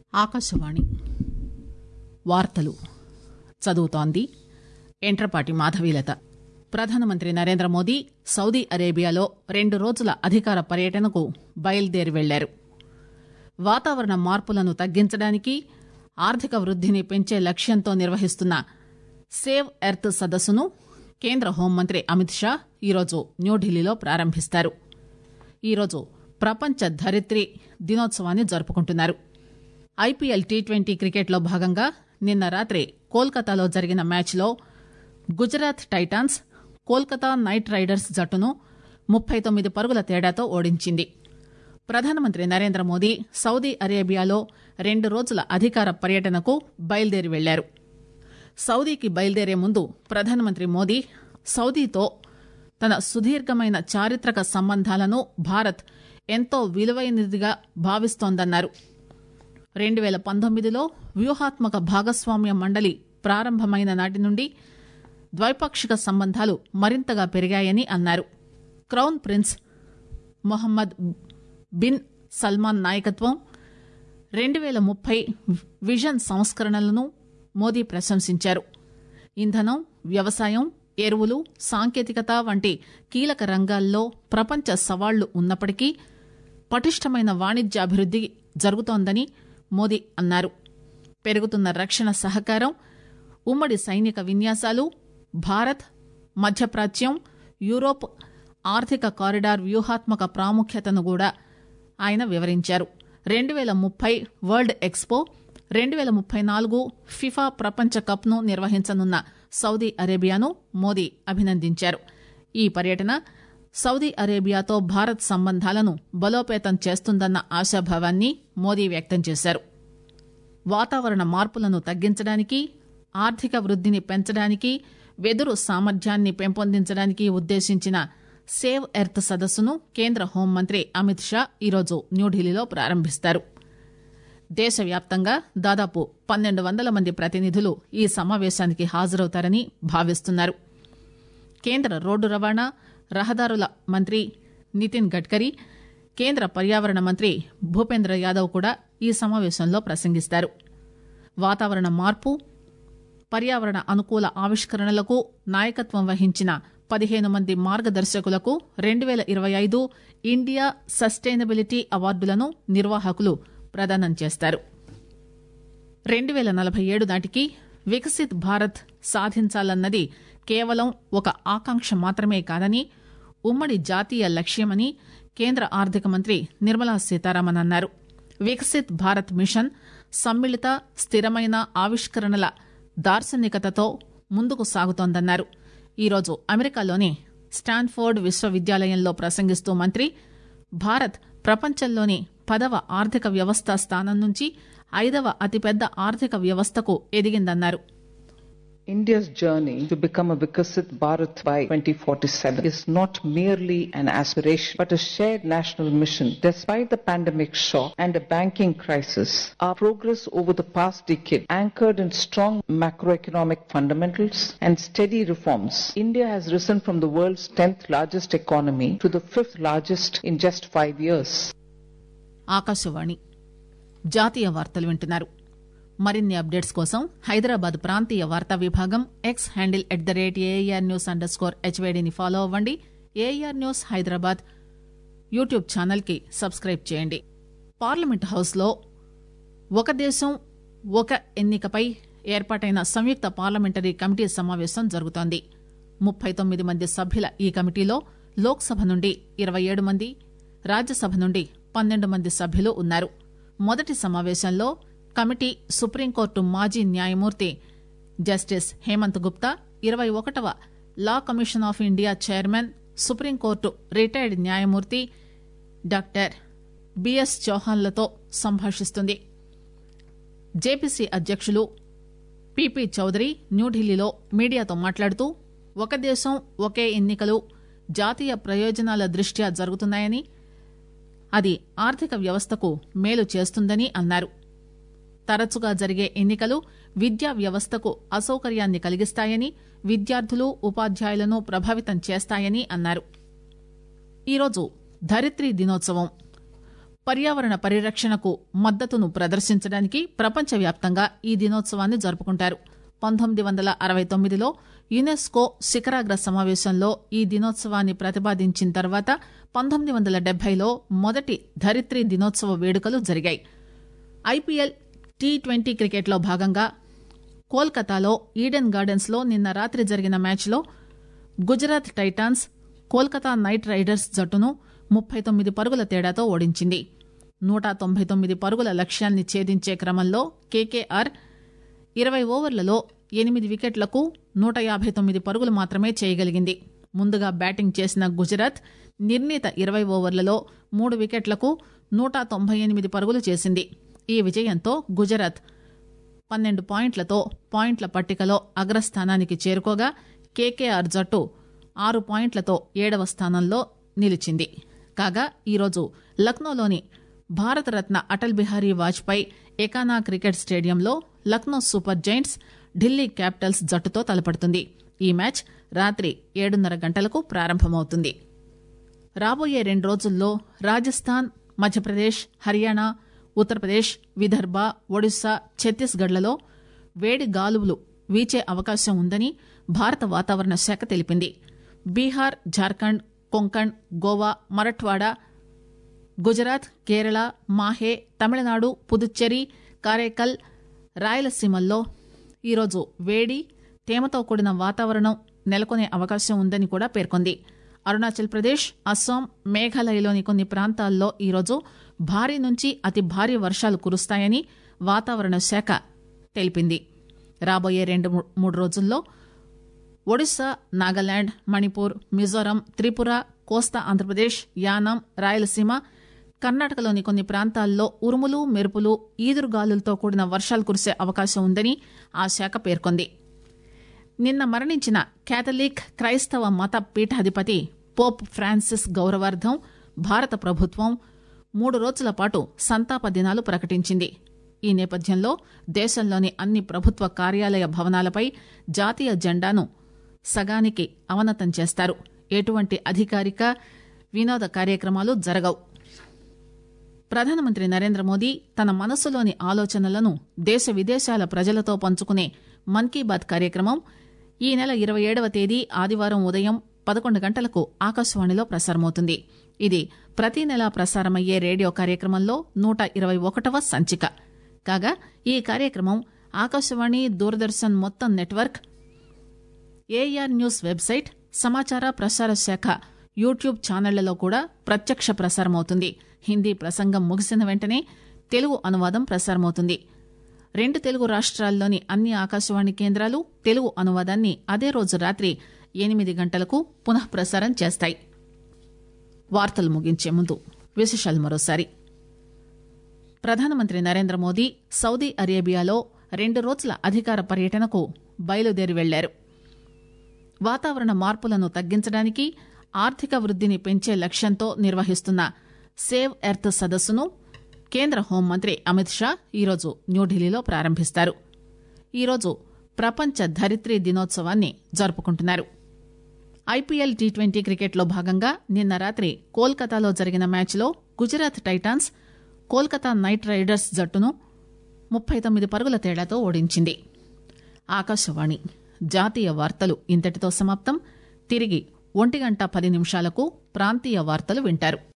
ఆకాశవాణి వార్తలు చదువుతోంది ఎంట్రపాటి మాధవీలత ప్రధానమంత్రి నరేంద్ర మోదీ సౌదీ అరేబియాలో రెండు రోజుల అధికార పర్యటనకు బయలుదేరి వెళ్లారు వాతావరణ మార్పులను తగ్గించడానికి ఆర్థిక వృద్దిని పెంచే లక్ష్యంతో నిర్వహిస్తున్న సేవ్ ఎర్త్ సదస్సును కేంద్ర హోంమంత్రి అమిత్ షా ఈరోజు న్యూఢిల్లీలో ప్రారంభిస్తారు ఈరోజు ప్రపంచ ధరిత్రి దినోత్సవాన్ని జరుపుకుంటున్నారు ఐపీఎల్ టీ ట్వంటీ క్రికెట్లో భాగంగా నిన్న రాత్రి కోల్కతాలో జరిగిన మ్యాచ్లో Gujarat Titans Kolkata Knight Riders జట్టును ముప్పై తొమ్మిది పరుగుల తేడాతో ఓడించింది ప్రధానమంత్రి నరేంద్ర మోదీ సౌదీ అరేబియాలో రెండు రోజుల అధికార పర్యటనకు బయలుదేరి వెళ్లారు సౌదీకి బయలుదేరే ముందు ప్రధానమంత్రి మోదీ సౌదీతో తన సుదీర్ఘమైన చారిత్రక సంబంధాలను భారత్ ఎంతో విలువైనదిగా భావిస్తోందన్నారు రెండు పేల పంతొమ్మిదిలో వ్యూహాత్మక భాగస్వామ్య మండలి ప్రారంభమైన నాటి నుండి ద్వైపాక్షిక సంబంధాలు మరింతగా పెరిగాయని అన్నారు crown prince Mohammed bin Salman నాయకత్వం రెండు పేల ముప్పై విజన్ సంస్కరణలను మోదీ ప్రశంసించారు ఇంధనం వ్యవసాయం ఎరువులు సాంకేతికత వంటి కీలక రంగాల్లో ప్రపంచ సవాళ్లు ఉన్నప్పటికీ పటిష్టమైన వాణిజ్యాభివృద్ది జరుగుతోందని మోదీ అన్నారు పెరుగుతున్న రక్షణ సహకారం ఉమ్మడి సైనిక విన్యాసాలు భారత్ మధ్యప్రాచ్యం యూరోప్ ఆర్థిక కారిడార్ వ్యూహాత్మక ప్రాముఖ్యతను కూడా ఆయన వివరించారు రెండు పేల ముప్పై వరల్డ్ ఎక్స్పో రెండు పేల ముప్పై నాలుగు ఫిఫా ప్రపంచ కప్ ను నిర్వహించనున్న సౌదీ అరేబియాను మోదీ అభినందించారు ఈ పర్యటన సౌదీ అరేబియాతో భారత్ సంబంధాలను బలోపేతం చేస్తుందన్న ఆశాభావాన్ని మోదీ వ్యక్తం చేశారు వాతావరణ మార్పులను తగ్గించడానికి ఆర్థిక వృద్దిని పెంచడానికి వెదురు సామర్థ్యాన్ని పెంపొందించడానికి ఉద్దేశించిన సేవ్ ఎర్త్ సదస్సును కేంద్ర హోంమంత్రి అమిత్ షా ఈరోజు న్యూఢిల్లీలో ప్రారంభిస్తారు దేశవ్యాప్తంగా దాదాపు పన్నెండు వందల మంది ప్రతినిధులు ఈ సమావేశానికి హాజరవుతారని భావిస్తున్నారు కేంద్ర రోడ్డు రవాణా రహదారుల మంత్రి నితిన్ గడ్కరీ కేంద్ర పర్యావరణ మంత్రి భూపేంద్ర యాదవ్ కూడా ఈ సమావేశంలో ప్రసంగిస్తారు వాతావరణ మార్పు పర్యావరణ అనుకూల ఆవిష్కరణలకు నాయకత్వం వహించిన పదిహేను మంది మార్గదర్శకులకు రెండు పేల ఇరవై ఐదు ఇండియా సస్టైనబిలిటీ అవార్డులను నిర్వాహకులు ప్రదానం చేస్తారు రెండు పేల నలభై ఏడు నాటికి వికసిత్ భారత్ సాధించాలన్నది కేవలం ఒక ఆకాంక్ష మాత్రమే కాదని ఉమ్మడి జాతీయ లక్ష్యమని కేంద్ర ఆర్థిక మంత్రి నిర్మలా సీతారామన్ అన్నారు వికసిత్ భారత్ మిషన్ సమ్మిళిత స్థిరమైన ఆవిష్కరణల దార్శనికతతో ముందుకు సాగుతోందన్నారు ఈరోజు అమెరికాలోని స్టాన్ఫోర్డ్ విశ్వవిద్యాలయంలో ప్రసంగిస్తూ మంత్రి భారత్ ప్రపంచంలోని పదవ ఆర్థిక వ్యవస్థ స్థానం నుంచి ఐదవ అతిపెద్ద ఆర్థిక వ్యవస్థకు ఎదిగిందన్నారు India's journey to become a Vikasit Bharat by 2047 is not merely an aspiration, but a shared national mission. Despite the pandemic shock and a banking crisis, our progress over the past decade, anchored in strong macroeconomic fundamentals and steady reforms, India has risen from the world's 10th largest economy to the fifth largest in just five years. Akashvani జాతీయ వార్తలు వింటున్నారు మరిన్ని updates కోసం హైదరాబాద్ ప్రాంతీయ వార్తా విభాగం X handle at the rate AR news underscore స్కోర్ హెచ్వేడిని ఫాలో అవ్వండి AR news Hyderabad YouTube channel కి సబ్స్క్రైబ్ చేయండి పార్లమెంట్ హౌస్ లో ఒక దేశం ఒక ఎన్నికపై ఏర్పాటైన సంయుక్త పార్లమెంటరీ కమిటీ సమావేశం జరుగుతోంది ముప్పై తొమ్మిది మంది సభ్యుల ఈ కమిటీలో లోక్సభ నుండి ఇరవై ఏడు మంది రాజ్యసభ నుండి పన్నెండు మంది సభ్యులు ఉన్నారు మొదటి సమావేశంలో కమిటీ సుప్రీంకోర్టు మాజీ న్యాయమూర్తి జస్టిస్ హేమంత్ గుప్తా ఇరవై ఒకటవ law commission of India chairman supreme court retired న్యాయమూర్తి డాక్టర్ బిఎస్ చౌహాన్లతో సంభాషిస్తుంది జేపీసీ అధ్యక్షులు పిపి చౌదరి న్యూఢిల్లీలో మీడియాతో మాట్లాడుతూ ఒక దేశం ఒకే ఎన్నికలు జాతీయ ప్రయోజనాల దృష్ట్యా జరుగుతున్నాయని అది ఆర్థిక వ్యవస్థకు మేలు చేస్తుందని అన్నారు తరచుగా జరిగే ఎన్నికలు విద్యా వ్యవస్థకు అసౌకర్యాన్ని కలిగిస్తాయని విద్యార్థులు ఉపాధ్యాయులను ప్రభావితం చేస్తాయని అన్నారు ఈరోజు ధరిత్రీ దినోత్సవం పర్యావరణ పరిరక్షణకు మద్దతును ప్రదర్శించడానికి ప్రపంచవ్యాప్తంగా ఈ దినోత్సవాన్ని జరుపుకుంటారు పంతొమ్మిది వందల అరవై తొమ్మిదిలో యునెస్కో శిఖరాగ్ర సమావేశంలో ఈ దినోత్సవాన్ని ప్రతిపాదించిన తర్వాత పంతొమ్మిది వందల డెబ్బైలో మొదటి ధరిత్రి దినోత్సవ వేడుకలు జరిగాయి ఐపీఎల్ టీ ట్వంటీ క్రికెట్లో భాగంగా కోల్కతాలో ఈడెన్ గార్డెన్స్ లో నిన్న రాత్రి జరిగిన మ్యాచ్లో Gujarat Titans Kolkata Knight Riders జట్టును ముప్పై తొమ్మిది పరుగుల తేడాతో ఓడించింది నూట తొంభై తొమ్మిది పరుగుల లక్ష్యాన్ని ఛేదించే క్రమంలో కేకేఆర్ ఇరవై ఓవర్లలో ఎనిమిది వికెట్లకు నూట యాభై తొమ్మిది పరుగులు మాత్రమే చేయగలిగింది ముందుగా బ్యాటింగ్ చేసిన గుజరాత్ నిర్ణీత ఇరవై ఓవర్లలో మూడు వికెట్లకు నూట తొంభై ఎనిమిది పరుగులు చేసింది ఈ విజయంతో గుజరాత్ పన్నెండు పాయింట్లతో పాయింట్ల పట్టికలో అగ్రస్థానానికి చేరుకోగా కేకేఆర్ జట్టు ఆరు పాయింట్లతో ఏడవ స్థానంలో నిలిచింది కాగా ఈరోజు లక్నోలోని భారతరత్న అటల్ బిహారీ వాజ్పేయి ఎకానా క్రికెట్ స్టేడియంలో Lucknow super giants Delhi capitals జట్టుతో తలపడుతుంది ఈ మ్యాచ్ రాత్రి ఏడున్నర గంటలకు ప్రారంభమవుతుంది రాబోయే రెండు రోజుల్లో రాజస్థాన్ మధ్యప్రదేశ్ హర్యానా ఉత్తరప్రదేశ్ విదర్భ ఒడిశా ఛత్తీస్గఢ్లలో వేడి గాలులు వీచే అవకాశం ఉందని భారత వాతావరణ శాఖ తెలిపింది బీహార్ జార్ఖండ్ కొంకణ్ గోవా మరఠ్వాడా గుజరాత్ కేరళ మాహే తమిళనాడు పుదుచ్చేరి కారైకల్ రాయలసీమల్లో ఈరోజు వేడి తేమతో కూడిన వాతావరణం నెలకొనే అవకాశం ఉందని కూడా పేర్కొంది అరుణాచల్ ప్రదేశ్ అస్సాం మేఘాలయలోని కొన్ని ప్రాంతాల్లో ఈరోజు భారీ నుంచి అతి భారీ వర్షాలు కురుస్తాయని వాతావరణ శాఖ తెలిపింది రాబోయే రెండు మూడు రోజుల్లో ఒడిశా నాగాలాండ్ మణిపూర్ మిజోరం త్రిపుర కోస్తా ఆంధ్రప్రదేశ్ యానాం రాయలసీమ కర్ణాటకలోని కొన్ని ప్రాంతాల్లో ఉరుములు మెరుపులు ఈదురుగాలులతో కూడిన వర్షాలు కురిసే అవకాశం ఉందని ఆ శాఖ పేర్కొంది నిన్న మరణించిన కేథలిక్ క్రైస్తవ మత పీఠాధిపతి పోప్ ఫ్రాన్సిస్ గౌరవార్థం భారత ప్రభుత్వం మూడు రోజుల పాటు సంతాప దినాలు ప్రకటించింది ఈ నేపథ్యంలో దేశంలోని అన్ని ప్రభుత్వ కార్యాలయ భవనాలపై జాతీయ జెండాను సగానికి అవనతం చేస్తారు ఎటువంటి అధికారిక వినోద కార్యక్రమాలు జరగవు ప్రధానమంత్రి నరేంద్ర మోదీ తన మనసులోని ఆలోచనలను దేశ విదేశాల ప్రజలతో పంచుకునే మన్ కీ బాత్ కార్యక్రమం ఈ నెల ఇరవై ఏడవ తేదీ ఆదివారం ఉదయం పదకొండు గంటలకు ఆకాశవాణిలో ప్రసారమవుతుంది ఇది ప్రతి నెలా ప్రసారమయ్యే రేడియో కార్యక్రమంలో నూట ఇరవై ఒకటవ సంచిక కాగా ఈ కార్యక్రమం ఆకాశవాణి దూరదర్శన్ మొత్తం నెట్వర్క్ ఏఆర్ న్యూస్ వెబ్సైట్ సమాచార ప్రసార శాఖ యూట్యూబ్ ఛానళ్లలో కూడా ప్రత్యక్ష ప్రసారమవుతుంది హిందీ ప్రసంగం ముగిసిన వెంటనే తెలుగు అనువాదం ప్రసారమవుతుంది రెండు తెలుగు రాష్ట్రాల్లోని అన్ని ఆకాశవాణి కేంద్రాలు తెలుగు అనువాదాన్ని అదే రోజు రాత్రి ఎనిమిది గంటలకు పునః ప్రసారం చేస్తాయి వార్తలు ముగించే ముందు విశేషాలు మరోసారి ప్రధానమంత్రి నరేంద్ర మోదీ సౌదీ అరేబియాలో రెండు రోజుల అధికార పర్యటనకు బయలుదేరి వెళ్లారు వాతావరణ మార్పులను తగ్గించడానికి ఆర్థిక వృద్దిని పెంచే లక్ష్యంతో నిర్వహిస్తున్న సేవ్ ఎర్త్ సదస్సును కేంద్ర హోంమంత్రి అమిత్ షా ఈరోజు న్యూఢిల్లీలో ప్రారంభిస్తారు ఈరోజు ప్రపంచ ధరిత్రి దినోత్సవాన్ని జరుపుకుంటున్నారు ఐపీఎల్ టీ ట్వంటీ క్రికెట్లో భాగంగా నిన్న రాత్రి కోల్కతాలో జరిగిన మ్యాచ్లో Gujarat Titans Kolkata Knight Riders జట్టును ముప్పై తొమ్మిది పరుగుల తేడాతో ఓడించింది ఆకాశవాణి జాతీయ వార్తలు ఇంతటితో సమాప్తం తిరిగి ఒంటి గంట పది నిమిషాలకు ప్రాంతీయ వార్తలు వింటారు